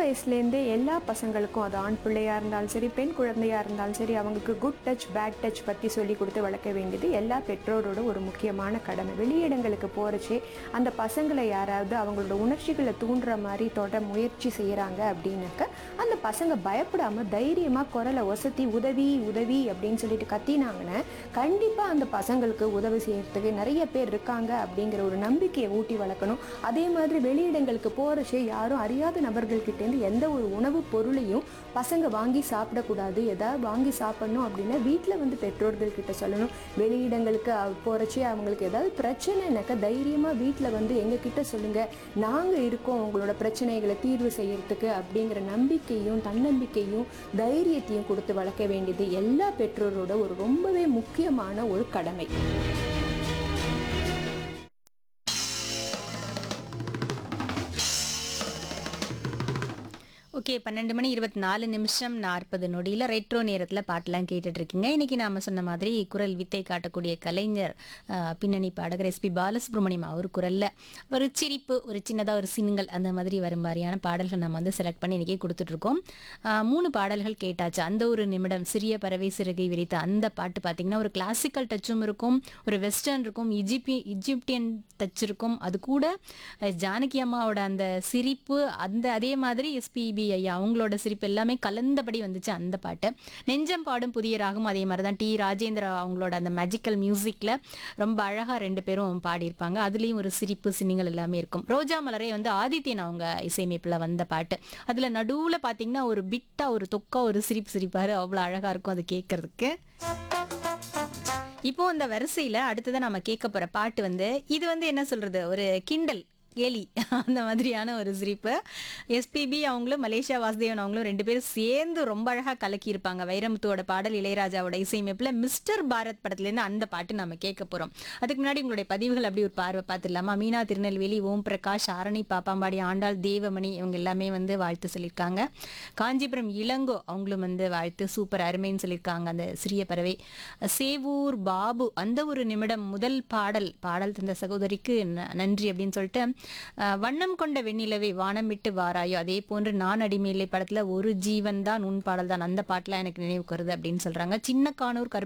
வயசுலேருந்தே எல்லா பசங்களுக்கும் அது ஆண் பிள்ளையா இருந்தாலும் சரி பெண் குழந்தையா இருந்தாலும் சரி அவங்களுக்கு குட் டச் பேட் டச் பற்றி சொல்லி கொடுத்து வளர்க்க வேண்டியது எல்லா பெற்றோரோட ஒரு முக்கியமான கடமை வெளியிடங்களுக்கு போகிறச்சே அந்த பசங்களை யாராவது அவங்களோட உணர்ச்சிகளை தூண்டுற மாதிரி தொட முயற்சி செய்கிறாங்க அப்படின்னாக்க அந்த பசங்க பயப்படாம தைரியமா குரலை ஒசத்தி உதவி உதவி அப்படின்னு சொல்லிட்டு கத்தினாங்கன்னா கண்டிப்பா அந்த பசங்களுக்கு உதவி செய்யறதுக்கு நிறைய பேர் இருக்காங்க அப்படிங்கிற ஒரு நம்பிக்கையை ஊட்டி வளர்க்கணும் அதே மாதிரி வெளியிடங்களுக்கு போறச்சே யாரும் அறியாத நபர்கள்கிட்ட இருந்து எந்த ஒரு உணவுப் பொருளையும் பசங்க வாங்கி சாப்பிடக்கூடாது ஏதாவது வாங்கி சாப்பிடணும் அப்படின்னா வீட்டில் வந்து பெற்றோர்கள் கிட்ட சொல்லணும் வெளியிடங்களுக்கு அவ- போறச்சே அவங்களுக்கு ஏதாவது பிரச்சனைனாக்கா தைரியமா வீட்டில் வந்து எங்க கிட்ட சொல்லுங்க நாங்க இருக்கோம் உங்களோட பிரச்சனைகளை தீர்வு செய்யறதுக்கு அப்படிங்கிற நம்பிக்கையும் தன்னம்பிக்கையும் தைரியத்தையும் கொடுத்து வளர்க்க வேண்டியது எல்லா பெற்றோரோட ஒரு ரொம்பவே முக்கியமான ஒரு கடமை ஓகே பன்னெண்டு மணி இருபத்தி நாலு நிமிஷம் நாற்பது நொடியில் ரெட்ரோ நேரத்தில் பாட்டெல்லாம் கேட்டுட்டு இருக்கீங்க இன்னைக்கு நாம சொன்ன மாதிரி குரல் வித்தை காட்டக்கூடிய கலைஞர் ஆஹ், பின்னணி பாடகர் எஸ்பி பாலசுப்ரமணியம் அவர் குரல்ல ஒரு சிரிப்பு ஒரு சின்னதாக ஒரு சின்ங்கள் அந்த மாதிரி வரும் மாதிரியான பாடல்கள் நம்ம வந்து செலக்ட் பண்ணி இன்னைக்கே கொடுத்துட்டு இருக்கோம் ஆஹ், மூணு பாடல்கள் கேட்டாச்சு அந்த ஒரு நிமிடம் சிறிய பறவை சிறகை விரித்த அந்த பாட்டு பார்த்தீங்கன்னா ஒரு கிளாசிக்கல் டச்சும் இருக்கும் ஒரு வெஸ்டர்ன் இருக்கும் இஜிப்பி இஜிப்டியன் டச் இருக்கும் அது கூட அஹ், ஜானகி அம்மாவோட அந்த சிரிப்பு அந்த அதே மாதிரி எஸ்பிபி ஐயா அவங்களோட சிரிப்பு எல்லாமே கலந்தபடி வந்துச்சு அந்த பாட்டு நெஞ்சம் பாடும் புதிய ராகம் அதே மாதிரி தான் டி ராஜேந்திரா அவங்களோட அந்த மேஜிக்கல் மியூசிக்ல ரொம்ப அழகா ரெண்டு பேரும் பாடியிருப்பாங்க அதுலேயும் ஒரு சிரிப்பு சின்னிங்கள் எல்லாமே இருக்கும் ரோஜா மலரே வந்து ஆதித்யன் அவங்க இசையமைப்பில் வந்த பாட்டு அதில் நடுவில் பார்த்தீங்கன்னா ஒரு பிட்டா ஒரு தொக்கா ஒரு சிரிப்பு சிரிப்பாரு அவ்வளோ அழகா இருக்கும் அது கேட்கறதுக்கு இப்போ இந்த வரிசையில அடுத்ததான் நம்ம கேட்க போற பாட்டு வந்து இது வந்து என்ன சொல்றது ஒரு கிண்டல் கேலி அந்த மாதிரியான ஒரு சிரிப்பு எஸ்பிபி அவங்களும் மலேசியா வாசுதேவன் அவங்களும் ரெண்டு பேரும் சேர்ந்து ரொம்ப அழகா கலக்கி இருப்பாங்க வைரமுத்துவோட பாடல் இளையராஜாவோட இசையமைப்புல மிஸ்டர் பாரத் படத்துலேருந்து அந்த பாட்டு நம்ம கேட்க போறோம் அதுக்கு முன்னாடி உங்களுடைய பதிவுகள் அப்படி ஒரு பார்வை பார்த்துடலாமா மீனா திருநெல்வேலி ஓம் பிரகாஷ் ஆரணி பாப்பாம்பாடி ஆண்டாள் தேவமணி இவங்க எல்லாமே வந்து வாழ்த்து சொல்லியிருக்காங்க காஞ்சிபுரம் இளங்கோ அவங்களும் வந்து வாழ்த்து சூப்பர் அருமைன்னு சொல்லியிருக்காங்க அந்த சிறிய பறவை சேவூர் பாபு அந்த ஒரு நிமிடம் முதல் பாடல் பாடல் தந்த சகோதரிக்கு ந- நன்றி அப்படின்னு சொல்லிட்டு அஹ், வண்ணம் கொண்ட வெண்ணிலவே வானம் விட்டு வாராயோ அதே போன்று நான் அடிமையில்லை படத்துல ஒரு ஜீவன் தான் உன் பாடல் தான் அந்த பாட்டுலாம் எனக்கு நினைவுக்கு வருது அப்படின்னு சொல்றாங்க சின்ன கானூர் கருப்பு